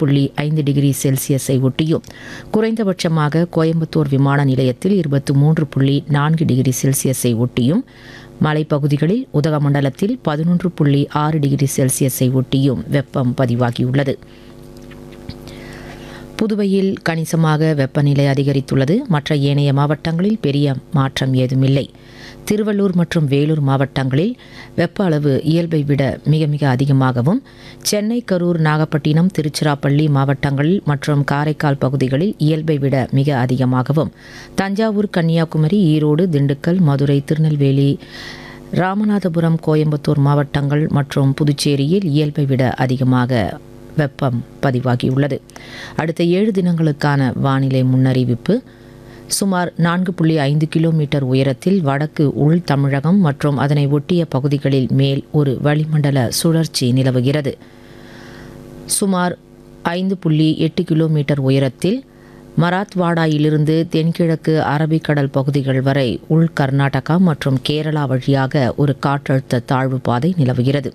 புள்ளி ஐந்து டிகிரி செல்சியஸை ஒட்டியும் குறைந்தபட்சமாக கோயம்புத்தூர் விமான நிலையத்தில் இருபத்தி மூன்று புள்ளி நான்கு டிகிரி செல்சியஸை ஒட்டியும் மலைப்பகுதிகளில் உதகமண்டலத்தில் பதினொன்று புள்ளி ஆறு டிகிரி செல்சியஸை ஒட்டியும் வெப்பம் பதிவாகியுள்ளது புதுவையில் கணிசமாக வெப்பநிலை அதிகரித்துள்ளது மற்ற ஏனைய மாவட்டங்களில் பெரிய மாற்றம் ஏதுமில்லை திருவள்ளூர் மற்றும் வேலூர் மாவட்டங்களில் வெப்ப அளவு இயல்பை விட மிக மிக அதிகமாகவும் சென்னை கரூர் நாகப்பட்டினம் திருச்சிராப்பள்ளி மாவட்டங்களில் மற்றும் காரைக்கால் பகுதிகளில் இயல்பை விட மிக அதிகமாகவும் தஞ்சாவூர் கன்னியாகுமரி ஈரோடு திண்டுக்கல் மதுரை திருநெல்வேலி ராமநாதபுரம் கோயம்புத்தூர் மாவட்டங்கள் மற்றும் புதுச்சேரியில் இயல்பை விட அதிகமாக வெப்பம் பதிவாகியுள்ளது அடுத்த ஏழு தினங்களுக்கான வானிலை முன்னறிவிப்பு சுமார் நான்கு புள்ளி ஐந்து கிலோமீட்டர் உயரத்தில் வடக்கு உள் தமிழகம் மற்றும் அதனை ஒட்டிய பகுதிகளில் மேல் ஒரு வளிமண்டல சுழற்சி நிலவுகிறது சுமார் ஐந்து புள்ளி எட்டு கிலோமீட்டர் உயரத்தில் மராத்வாடாயிலிருந்து தென்கிழக்கு அரபிக்கடல் பகுதிகள் வரை உள் கர்நாடகா மற்றும் கேரளா வழியாக ஒரு காற்றழுத்த தாழ்வு பாதை நிலவுகிறது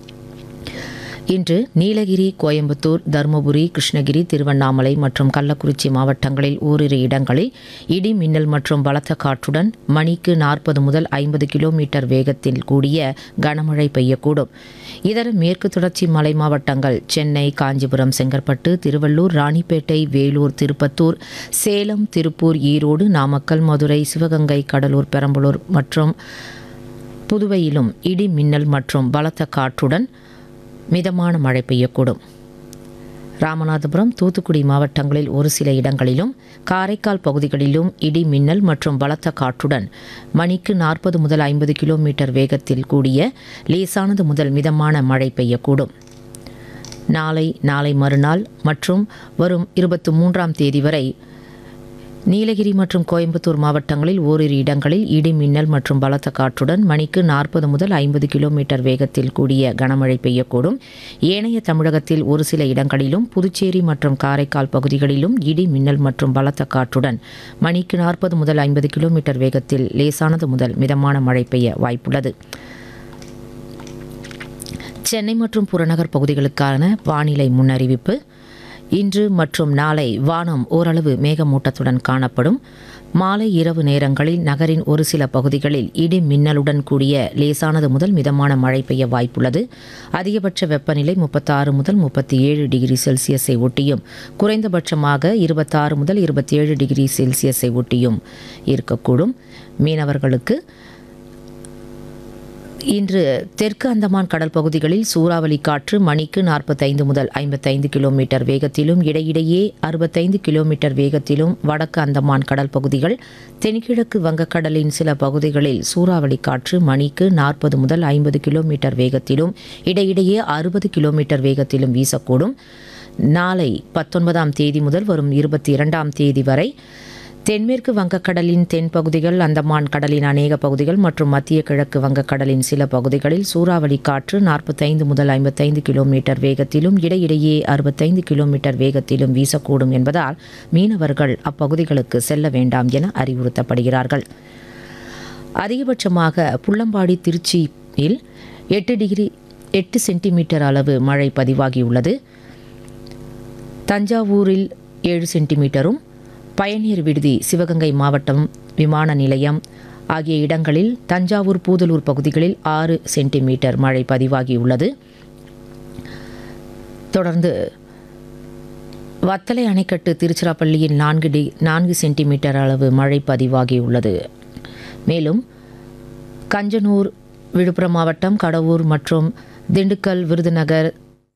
இன்று நீலகிரி கோயம்புத்தூர் தருமபுரி கிருஷ்ணகிரி திருவண்ணாமலை மற்றும் கள்ளக்குறிச்சி மாவட்டங்களில் ஓரிரு இடங்களில் இடி மின்னல் மற்றும் பலத்த காற்றுடன் மணிக்கு நாற்பது முதல் ஐம்பது கிலோமீட்டர் வேகத்தில் கூடிய கனமழை பெய்யக்கூடும் இதர மேற்கு தொடர்ச்சி மலை மாவட்டங்கள் சென்னை காஞ்சிபுரம் செங்கற்பட்டு திருவள்ளூர் ராணிப்பேட்டை வேலூர் திருப்பத்தூர் சேலம் திருப்பூர் ஈரோடு நாமக்கல் மதுரை சிவகங்கை கடலூர் பெரம்பலூர் மற்றும் புதுவையிலும் இடி மின்னல் மற்றும் பலத்த காற்றுடன் மிதமான மழை பெய்யக்கூடும் ராமநாதபுரம் தூத்துக்குடி மாவட்டங்களில் ஒரு சில இடங்களிலும் காரைக்கால் பகுதிகளிலும் இடி மின்னல் மற்றும் பலத்த காற்றுடன் மணிக்கு நாற்பது முதல் ஐம்பது கிலோமீட்டர் வேகத்தில் கூடிய லேசானது முதல் மிதமான மழை பெய்யக்கூடும் நாளை நாளை மறுநாள் மற்றும் வரும் இருபத்தி மூன்றாம் தேதி வரை நீலகிரி மற்றும் கோயம்புத்தூர் மாவட்டங்களில் ஓரிரு இடங்களில் இடி மின்னல் மற்றும் பலத்த காற்றுடன் மணிக்கு நாற்பது முதல் ஐம்பது கிலோமீட்டர் வேகத்தில் கூடிய கனமழை பெய்யக்கூடும் ஏனைய தமிழகத்தில் ஒரு சில இடங்களிலும் புதுச்சேரி மற்றும் காரைக்கால் பகுதிகளிலும் இடி மின்னல் மற்றும் பலத்த காற்றுடன் மணிக்கு நாற்பது முதல் ஐம்பது கிலோமீட்டர் வேகத்தில் லேசானது முதல் மிதமான மழை பெய்ய வாய்ப்புள்ளது சென்னை மற்றும் புறநகர் பகுதிகளுக்கான வானிலை முன்னறிவிப்பு இன்று மற்றும் நாளை வானம் ஓரளவு மேகமூட்டத்துடன் காணப்படும் மாலை இரவு நேரங்களில் நகரின் ஒரு சில பகுதிகளில் இடி மின்னலுடன் கூடிய லேசானது முதல் மிதமான மழை பெய்ய வாய்ப்புள்ளது அதிகபட்ச வெப்பநிலை முப்பத்தாறு முதல் முப்பத்தி ஏழு டிகிரி செல்சியஸை ஒட்டியும் குறைந்தபட்சமாக இருபத்தாறு முதல் இருபத்தி ஏழு டிகிரி செல்சியஸை ஒட்டியும் இருக்கக்கூடும் மீனவர்களுக்கு இன்று தெற்கு அந்தமான் கடல் பகுதிகளில் சூறாவளி காற்று மணிக்கு நாற்பத்தைந்து முதல் ஐம்பத்தைந்து கிலோமீட்டர் வேகத்திலும் இடையிடையே அறுபத்தைந்து கிலோமீட்டர் வேகத்திலும் வடக்கு அந்தமான் கடல் பகுதிகள் தென்கிழக்கு வங்கக்கடலின் சில பகுதிகளில் சூறாவளி காற்று மணிக்கு நாற்பது முதல் ஐம்பது கிலோமீட்டர் வேகத்திலும் இடையிடையே அறுபது கிலோமீட்டர் வேகத்திலும் வீசக்கூடும் நாளை பத்தொன்பதாம் தேதி முதல் வரும் இருபத்தி இரண்டாம் தேதி வரை தென்மேற்கு வங்கக்கடலின் தென் பகுதிகள் அந்தமான் கடலின் அநேக பகுதிகள் மற்றும் மத்திய கிழக்கு வங்கக்கடலின் சில பகுதிகளில் சூறாவளி காற்று நாற்பத்தைந்து முதல் ஐம்பத்தைந்து கிலோமீட்டர் வேகத்திலும் இடையிடையே அறுபத்தைந்து கிலோமீட்டர் வேகத்திலும் வீசக்கூடும் என்பதால் மீனவர்கள் அப்பகுதிகளுக்கு செல்ல வேண்டாம் என அறிவுறுத்தப்படுகிறார்கள் அதிகபட்சமாக புள்ளம்பாடி திருச்சியில் எட்டு டிகிரி எட்டு சென்டிமீட்டர் அளவு மழை பதிவாகியுள்ளது தஞ்சாவூரில் ஏழு சென்டிமீட்டரும் பயணியர் விடுதி சிவகங்கை மாவட்டம் விமான நிலையம் ஆகிய இடங்களில் தஞ்சாவூர் பூதலூர் பகுதிகளில் ஆறு சென்டிமீட்டர் மழை பதிவாகியுள்ளது தொடர்ந்து வத்தலை அணைக்கட்டு திருச்சிராப்பள்ளியில் நான்கு டி நான்கு சென்டிமீட்டர் அளவு மழை பதிவாகியுள்ளது மேலும் கஞ்சனூர் விழுப்புரம் மாவட்டம் கடவூர் மற்றும் திண்டுக்கல் விருதுநகர்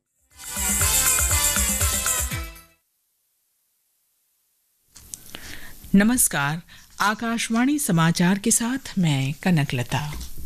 नमस्कार आकाशवाणी समाचार के साथ मैं कनकलता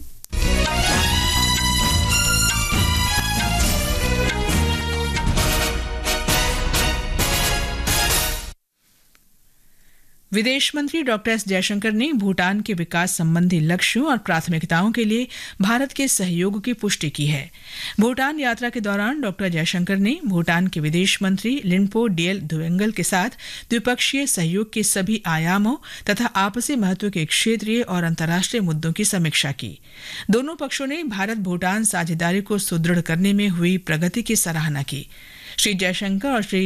विदेश मंत्री डॉक्टर एस जयशंकर ने भूटान के विकास संबंधी लक्ष्यों और प्राथमिकताओं के लिए भारत के सहयोग की पुष्टि की है भूटान यात्रा के दौरान डॉक्टर जयशंकर ने भूटान के विदेश मंत्री लिनपो डियल धुवेंगल के साथ द्विपक्षीय सहयोग के सभी आयामों तथा आपसी महत्व के क्षेत्रीय और अंतर्राष्ट्रीय मुद्दों की समीक्षा की दोनों पक्षों ने भारत भूटान साझेदारी को सुदृढ़ करने में हुई प्रगति की सराहना की श्री जयशंकर और श्री